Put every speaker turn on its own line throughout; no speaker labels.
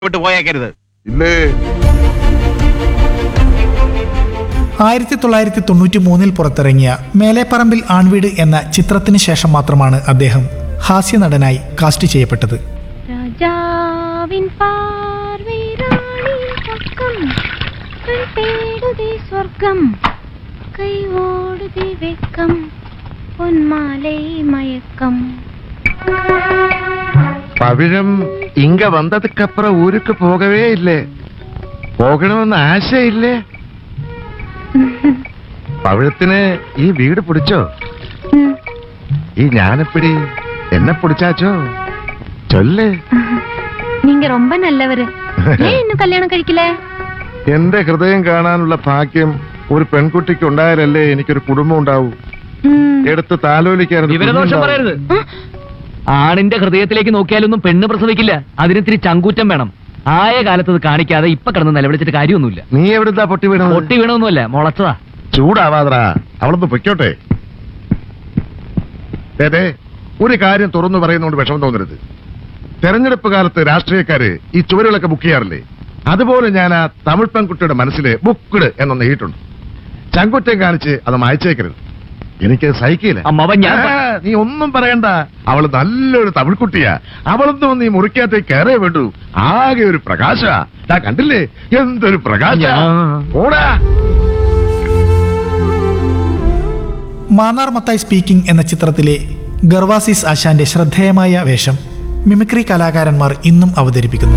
വിട്ട് പോയേക്കരുത്
ഇല്ലേ
ആയിരത്തി തൊള്ളായിരത്തി തൊണ്ണൂറ്റി മൂന്നിൽ പുറത്തിറങ്ങിയ മേലേപ്പറമ്പിൽ ആൺവീട് എന്ന ചിത്രത്തിന് ശേഷം മാത്രമാണ് അദ്ദേഹം ഹാസ്യനടനായി കാസ്റ്റ് ചെയ്യപ്പെട്ടത്
രാജാവിൻ പാർവൈ റാണി പക്കം കൺ തേടുതി സ്വർഗം കൈ ഓടുതി വെക്കം പൊന്മാലൈ മയക്കം
പവിഴം ഇങ്ക വന്നതുക്കപ്പുറം ഊருக்கு പോകവേ ഇല്ലേ പോകണമെന്ന് ആശയില്ലേ പവിഴത്തിന് ഈ വീട് പിടിച്ചോ
ഉം.
ഈ ഞാനെപ്പിടി എന്നെ പിടിച്ചാച്ചോ ചൊല്ല്
நீங்க ரொம்ப நல்லவரு ஏன் இன்னும் கல்யாணம் കഴിക്കില്ലേ
എന്റെ ഹൃദയം കാണാനുള്ള ഭാഗ്യം ഒരു പെൺകുട്ടിക്ക് ഉണ്ടായാലല്ലേ എനിക്കൊരു കുടുംബം ഉണ്ടാവൂ എടുത്ത് താലോലിക്കാൻ ഒരു
വിവരദോഷം
കുഞ്ഞുണ്ടാവൂ.
പറയരുത് ആണിന്റെ ഹൃദയത്തിലേക്ക് നോക്കിയാലൊന്നും പെണ്ണ് പ്രസവിക്കില്ല അതിനിത്തിരി ചങ്കൂറ്റം വേണം ആയ കാലത്ത് അത് കാണിക്കാതെ ഇപ്പൊ കിടന്ന് നിലവിളിച്ചിട്ട് കാര്യമൊന്നുമില്ല
നീ എവിടുന്നാ പൊട്ടി വീണത്
പൊട്ടി വീണൊന്നുമല്ല മുളച്ചതാ
ചൂടാവാതറാ അവളൊന്ന് പൊയ്ക്കോട്ടെ ദേ, ദേ, ഒരു കാര്യം തുറന്നു പറയുന്നതുകൊണ്ട് വിഷമം തോന്നരുത് തെരഞ്ഞെടുപ്പ് കാലത്ത് രാഷ്ട്രീയക്കാര് ഈ ചുവരുകളൊക്കെ ബുക്ക് ചെയ്യാറില്ലേ അതുപോലെ ഞാൻ ആ തമിഴ് പെൺകുട്ടിയുടെ മനസ്സില് ബുക്ക്ഡ് എന്നൊന്ന് എഴുതിയിട്ടുണ്ട് ചങ്കുറ്റം കാണിച്ച് അത് മായച്ചേക്കരുത് എനിക്ക് സഹിക്കില്ല
അമ്മാവൻ ഞാൻ പ-
ആ, നീ ഒന്നും പറയണ്ട അവള് നല്ലൊരു തമിഴ് കുട്ടിയാ അവളൊന്നും നീ മുറിക്കകത്തേക്ക് കയറേ വേണ്ടു ആകെ ഒരു പ്രകാശ ദാ കണ്ടില്ലേ എന്തൊരു പ്രകാശ
ഞാ-
ഓടാ
മാന്നാർ മത്തായി സ്പീക്കിംഗ് എന്ന ചിത്രത്തിലെ ഗർവാസിസ് ആശാന്റെ ശ്രദ്ധേയമായ വേഷം മിമിക്രി കലാകാരന്മാർ ഇന്നും അവതരിപ്പിക്കുന്നു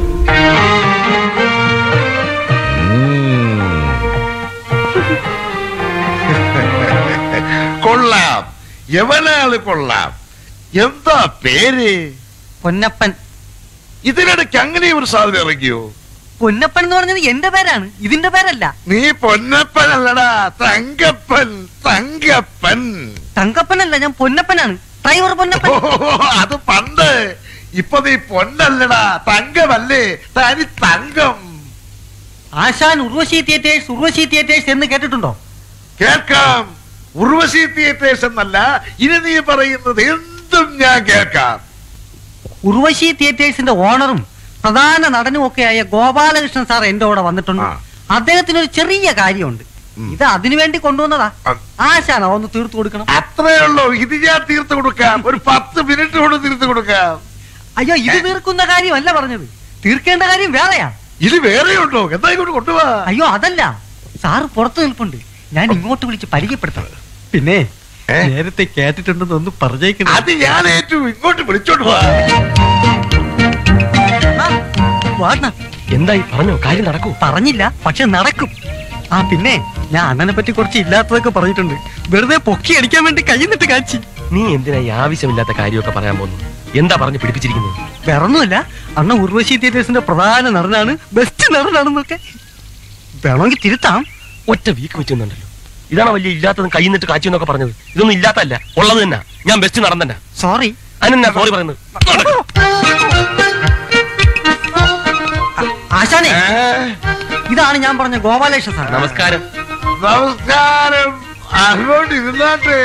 കൊള്ളാം എവനാള് കൊള്ളാം എന്താ പേര്
പൊന്നപ്പൻ
ഇതിനിടയ്ക്ക് അങ്ങനെ ഒരു സാധനം ഇറങ്ങിയോ
പൊന്നപ്പൻ എന്ന് പറഞ്ഞത് എന്റെ പേരാണ് ഇതിന്റെ പേരല്ല
നീ പൊന്നപ്പൻ അല്ലടാ തങ്കപ്പൻ തങ്കപ്പൻ
തങ്കപ്പനല്ല ഞാൻ പൊന്നപ്പനാണ് ഡ്രൈവർ
ഓ,
പൊന്നപ്പൻ
അത് പണ്ട് ഇപ്പൊ നീ പൊന്നല്ലടാ തങ്കമല്ലേ തനി തങ്കം
ആശാൻ ഉർവശി തിയേറ്റേഴ്സ് ഉർവശി തിയേറ്റേഴ്സ് എന്ന് കേട്ടിട്ടുണ്ടോ
കേൾക്കാം ഉർവശി തിയേറ്റേഴ്സ് എന്നല്ല ഇനി നീ പറയുന്നത് എന്തും ഞാൻ കേൾക്കാം
ഉർവശി തിയേറ്റേഴ്സിന്റെ ഓണറും പ്രധാന നടനും ഒക്കെയായ ഗോപാലകൃഷ്ണൻ സാർ എന്റെ കൂടെ വന്നിട്ടുണ്ട്
ആ.
അദ്ദേഹത്തിന് ഒരു ചെറിയ കാര്യമുണ്ട് ഇത് അതിനു വേണ്ടി കൊണ്ടുവന്നതാ
ആ.
ആശാൻ ഒന്ന് തീർത്തു കൊടുക്കണം
അത്രേ ഉള്ളൂ ഇത് ഞാൻ തീർത്ത് കൊടുക്കാം ഒരു പത്ത് മിനിറ്റ് കൊണ്ട് തീർത്ത് കൊടുക്കാം
അയ്യോ ഇത് തീർക്കുന്ന കാര്യമല്ല പറഞ്ഞത് തീർക്കേണ്ട കാര്യം വേറെയാ
ഇത് വേറെ ഉണ്ടോ എന്താ ഇങ്ങോട്ട് കൊണ്ടുപോവാ
അയ്യോ അതല്ല സാറ് പുറത്തു നിൽപ്പുണ്ട് ഞാൻ ഇങ്ങോട്ട് വിളിച്ച് പരിചയപ്പെടുത്തണം പിന്നെ
ഏ?
നേരത്തെ കേട്ടിട്ടുണ്ടെന്ന് ഒന്ന് പറഞ്ഞേക്കണം
അത് ഞാൻ ഏറ്റു ഇങ്ങോട്ട് വിളിച്ചോണ്ട് പോവാ
എന്തായി പറഞ്ഞോ കാര്യം നടക്കൂ
പറഞ്ഞില്ല പക്ഷെ നടക്കും ആ പിന്നെ ഞാൻ അണ്ണനെ പറ്റി കുറച്ച് ഇല്ലാത്തതൊക്കെ പറഞ്ഞിട്ടുണ്ട് വെറുതെ പൊക്കി അടിക്കാൻ വേണ്ടി കൈന്നിട്ട് കാച്ചി
നീ എന്തിനാ ഈ ആവശ്യമില്ലാത്ത കാര്യമൊക്കെ പറയാൻ പോകുന്നു എന്താ പറഞ്ഞു പിടിപ്പിച്ചിരിക്കുന്നത്
വേറൊന്നുമില്ല അണ്ണ ഉർവശി തിയേറ്റേഴ്സിന്റെ പ്രധാന നടനാണ് ബെസ്റ്റ് നടനാണെന്നൊക്കെ വേണമെങ്കിൽ തിരുത്താം
ഒറ്റ വീക്ക് വെച്ചുണ്ടല്ലോ ഇതാണ് വലിയ ഇല്ലാത്തതും കൈ നിന്നിട്ട് കാച്ചു എന്നൊക്കെ പറഞ്ഞത് ഇതൊന്നും ഇല്ലാത്തല്ല ഉള്ളത് തന്നെ ഞാൻ ബെസ്റ്റ് നടൻ തന്നെ
സോറി
അതിനെന്നാ സോറി പറയുന്നത്
ആശാനെ
ഏ?
ഇതാണ് ഞാൻ പറഞ്ഞ ഗോപാലേഷ സാർ
നമസ്കാരം
നമസ്കാരം അങ്ങോട്ട് ഇരുന്നാട്ടെ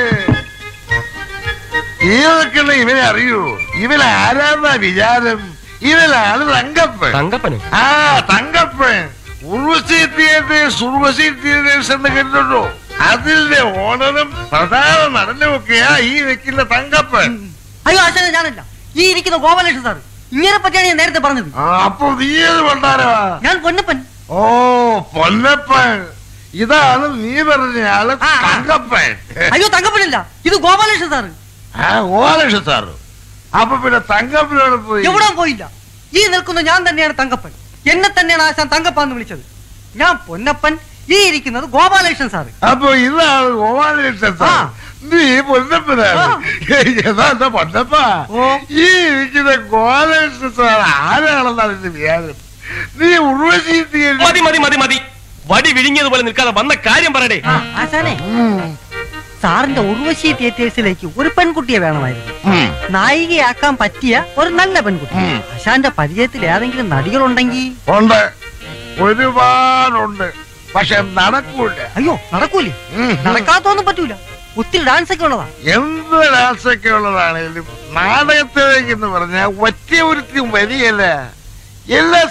ഈ നിൽക്കുന്ന ഇവനെ അറിയൂ ഇവൻ ആരാന്നാ വിചാരം ഇവനാണ് തങ്കപ്പൻ
തങ്കപ്പനും
ആ തങ്കപ്പൻ ഉർവശി തിയേറ്റേഴ്സ് ഉർവശി തിയേറ്റേഴ്സ് എന്ന് കേട്ടിട്ടുണ്ടോ അതിന്റെ ഓണറും പ്രധാന നടനും ഒക്കെയാ ഈ നിൽക്കുന്ന തങ്കപ്പൻ
അയ്യോ ആശാനെ ഞാനല്ല ഈ ഇരിക്കുന്ന ഗോപാലേഷ സാർ ഇങ്ങനെ പറ്റിയാണ് ഞാൻ നേരത്തെ പറഞ്ഞത്
ആ, അപ്പൊ നീ ഏത് കൊണ്ടാരവാ
ഞാൻ പൊന്നപ്പൻ
ഓ പൊന്നപ്പൻ ഇതാണ് നീ പറഞ്ഞ ആള്
ആ, ആ.
തങ്കപ്പൻ
അയ്യോ തങ്കപ്പനില്ല ഇത് ഗോപാലേഷ സാറ്
ആ ഓലക്ഷ സാറ് അപ്പൊ പിന്നെ തങ്കപ്പനോട് പോയി
എവിടെ പോയില്ല ഈ നിൽക്കുന്ന ഞാൻ തന്നെയാണ് തങ്കപ്പൻ എന്നെ തന്നെയാണ് ആശാൻ തങ്കപ്പാന്ന് വിളിച്ചത് ഞാൻ പൊന്നപ്പൻ ഈ ഇരിക്കുന്നത് ഗോപാലകൃഷ്ണൻ സാറ്
അപ്പൊ ഇതാണ് ഓലക്ഷ
ആ.
സാർ നീ പൊന്നപ്പനാണ്
ആ.
ഏതാ എന്താ പൊന്നപ്പ
ഓ.
ഈ ഇരിക്കുന്ന ഗോലക്ഷ സാർ ആരാണെന്നാണ് എന്റെ വിചാരം നീ ഉർവശി
മതി മതി മതി മതി വടി വിഴുങ്ങിയതുപോലെ നിൽക്കാതെ വന്ന കാര്യം പറയടേ
ആ, ആശാനെ സാറിന്റെ ഉർവശി തിയേറ്റേഴ്സിലേക്ക് ഒരു പെൺകുട്ടിയെ വേണമായിരുന്നു നായികയാക്കാൻ പറ്റിയ ഒരു നല്ല പെൺകുട്ടി
ഉം.
ആശാന്റെ പരിചയത്തിൽ ഏതെങ്കിലും നടികളുണ്ടെങ്കിൽ
ഉണ്ട് ഒരുപാടുണ്ട് പക്ഷെ നടക്കൂല
അയ്യോ നടക്കൂലേ
ഉം.
നടക്കാത്തൊന്നും പറ്റൂല ഒത്തിരി ഡാൻസ് ഒക്കെ ഉള്ളതാ
എന്ത് രാസൊക്കെ ഉള്ളതാണേലും നാടകത്തിലേക്ക് എന്ന് പറഞ്ഞാൽ ഒറ്റ ഒരുത്തിയും വരികയല്ല എല്ലാ